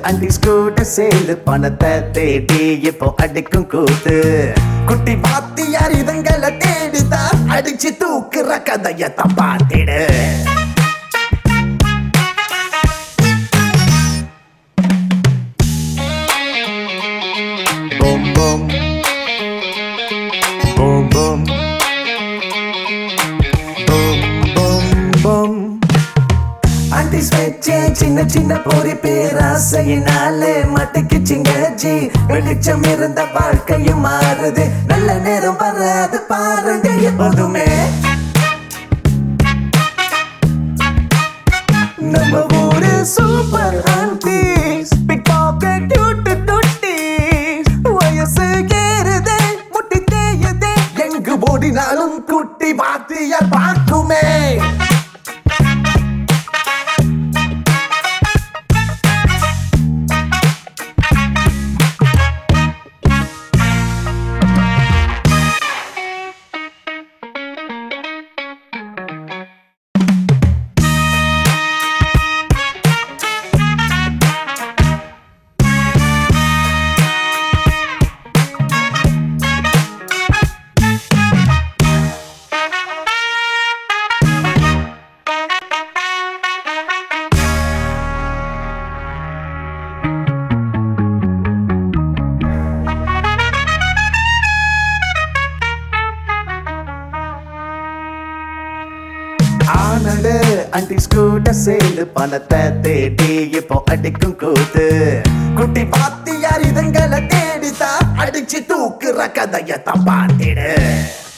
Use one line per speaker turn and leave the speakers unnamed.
அண்டி கூட சேர்ந்து பணத்தை தேடி இப்போ அடிக்கும் கூத்து குட்டி பாத்தியார் இதுங்களை தேடிதான் அடிச்சு தூக்குற கதைய தப்பாத்திடு Boom boom. Boom boom. Boom boom boom. அண்டிஸ் வச்சே சின்ன சின்ன பொறி பேராசையினாலே மட்டக்கிச்சிங்க ஜி வெளிச்சம் இருந்த வாழ்க்கையும் மாறுது நல்ல நேரம் வராது பாருங்க எப்போதுமே நம்ம ஊரு சூப்பர் ஆன்டிஸ் பிக் பாக்கெட் டியூட்டு தொட்டிஸ் வயசு ஏறுதே முட்டி தேயுதே எங்கு ஓடினாலும் குட்டி வாத்தியார் பார்க்குமே ஆனடு அண்டிஸ் கூட சேர்ந்து பணத்தை தேடி இப்போ அடிக்கும் கூத்து குட்டி பாத்தியார் இதுங்களை தேடிதான் அடிச்சு தூக்குற கதைய தப்பாட்டிடு